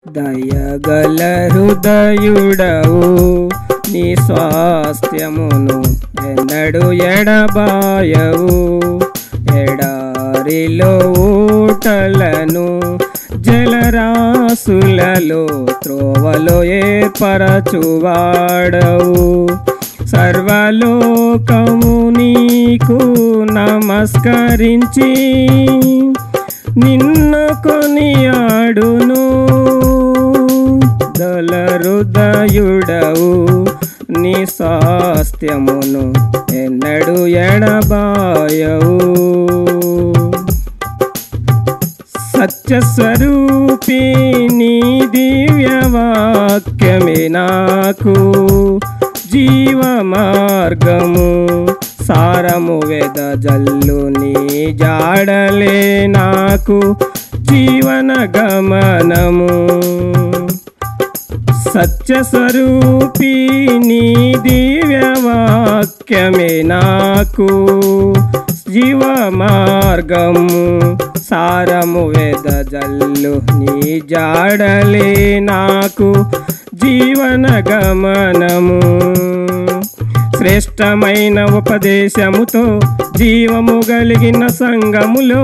దయగల హృదయుడవు నీ స్వాస్థ్యమును ఎన్నడు ఎడబాయవు ఎడారిలో ఊటలను జలరాసులలో త్రోవలో ఏర్పరచువాడవు సర్వలోకము నీకు నమస్కరించి నిన్ను కొనియాడును దళరుదయుడవు నీ స్వాస్థ్యమును ఎన్నడు ఎడబాయవు సత్యస్వరూపి నీ దివ్య వాక్యమే నాకు జీవ మార్గము సారము వేద జల్లు నీ జాడలే నాకు జీవన గమనము సత్యస్వరూపి నీ దివ్య వాక్యమే నాకు జీవ మార్గము సారము వేద జల్లు నీ జాడలే నాకు జీవన గమనము శ్రేష్టమైన ఉపదేశముతో జీవము కలిగిన సంగములో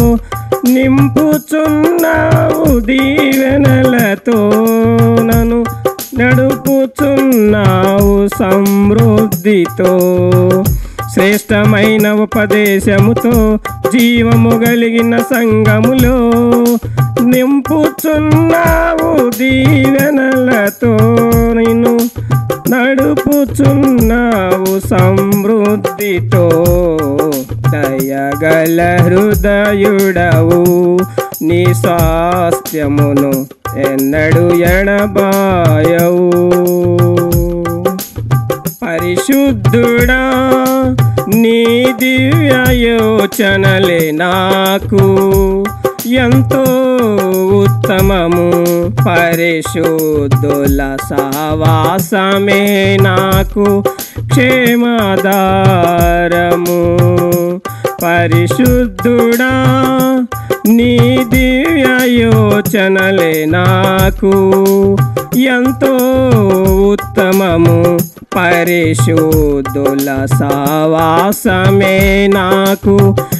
నింపుచున్నావు దీవెనలతో నన్ను నడుపుచున్నావు సమృద్ధితో శ్రేష్టమైన ఉపదేశముతో జీవము కలిగిన సంగములో నింపుచున్నావు దీవెనలతో నిన్ను నడుపుచున్నావు సమృద్ధితో దయగల హృదయుడవు నీ స్వాస్థ్యమును ఎన్నడు ఎడబాయవు పరిశుద్ధుడా నీ దివ్య యోచనలే నాకు ఎంతో ఉత్తమము పరిశుద్ధుల సహవాసమే నాకు క్షేమాధారము పరిశుద్ధుడా నీ దివ్య యోచనలే నాకు ఎంతో ఉత్తమము పరిశుద్ధుల సవాసమే నాకు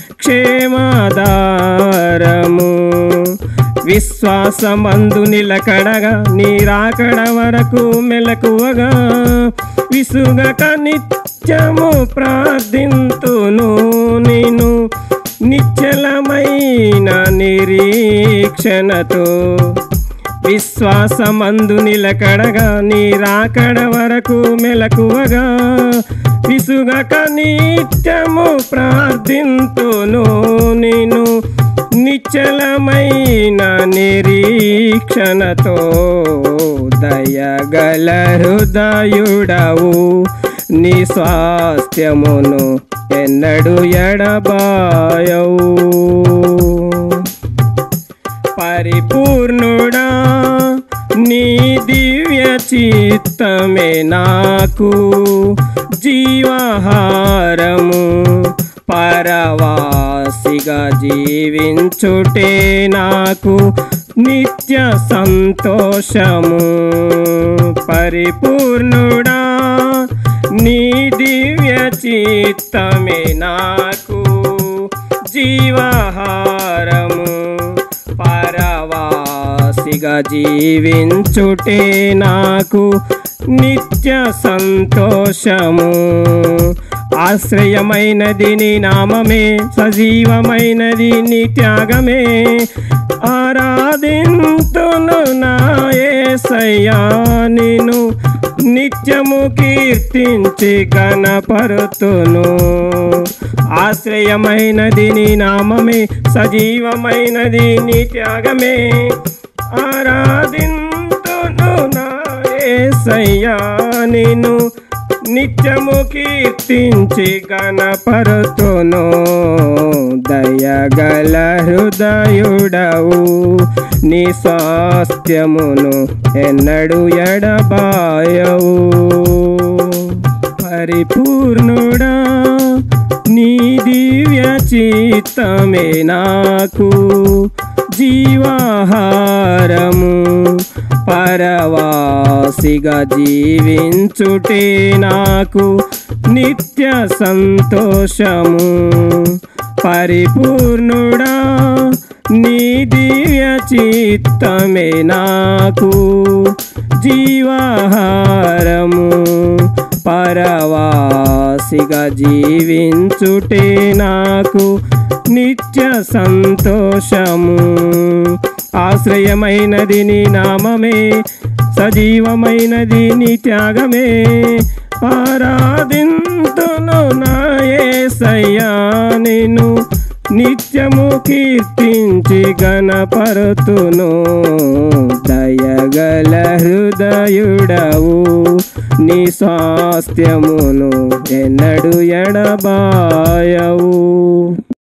క్షేమాధారము విశ్వాసమందు నిలకడగా నీరాకడ వరకు మెలకువగా విసుగక నిత్యము ప్రార్థింతును నేను నిశ్చలమైన నిరీక్షణతో విశ్వాసమందు నిలకడగా నీరాకడ వరకు మెలకువగా విసుగక నిత్యము ప్రార్థింతును నేను నిశ్చలమైన నిరీక్షణతో దయగల హృదయుడవు నీ స్వాస్థ్యమును ఎన్నడు ఎడబాయవు పరిపూర్ణుడా నీ దివ్య చిత్తమే నాకు జీవహారము పరవాసిగా జీవించుటే నాకు నిత్య సంతోషము పరిపూర్ణుడా నీ దివ్య చిత్తమే నాకు జీవహారము పరవాసిగా జీవించుటే నాకు నిత్య సంతోషము ఆశ్రయమైనది నీ నామమే సజీవమైనది నీ త్యాగమే ఆరాధింతును నా యేసయ్యా నిన్ను నిత్యము కీర్తించి గణపరుతును ఆశ్రయమైనది నీ నామమే సజీవమైనది నీ త్యాగమే ఆరాధింతును నా యేసయ్యా నిన్ను నిత్యము కీర్తించి గణపరుతును దయగల హృదయుడవు నీ స్వాస్థ్యమును ఎన్నడు ఎడబాయవు పరిపూర్ణుడా నీ దివ్య చిత్తమే నాకు జీవాహారము పరవాసిగా జీవించుటే నాకు నిత్య సంతోషము పరిపూర్ణుడా నీ దివ్య చిత్తమే నాకు జీవాహారము పరవాసిగా జీవించుటే నాకు నిత్య సంతోషము ఆశ్రయమైనది నీ నామమే సజీవమైనది నీ త్యాగమే ఆరాధింతును నాయసయ్యా నిన్ను నిత్యము కీర్తించి గణపరుతును దయగల హృదయుడవు నీ స్వాస్థ్యమును ఎన్నడు ఎడబాయవు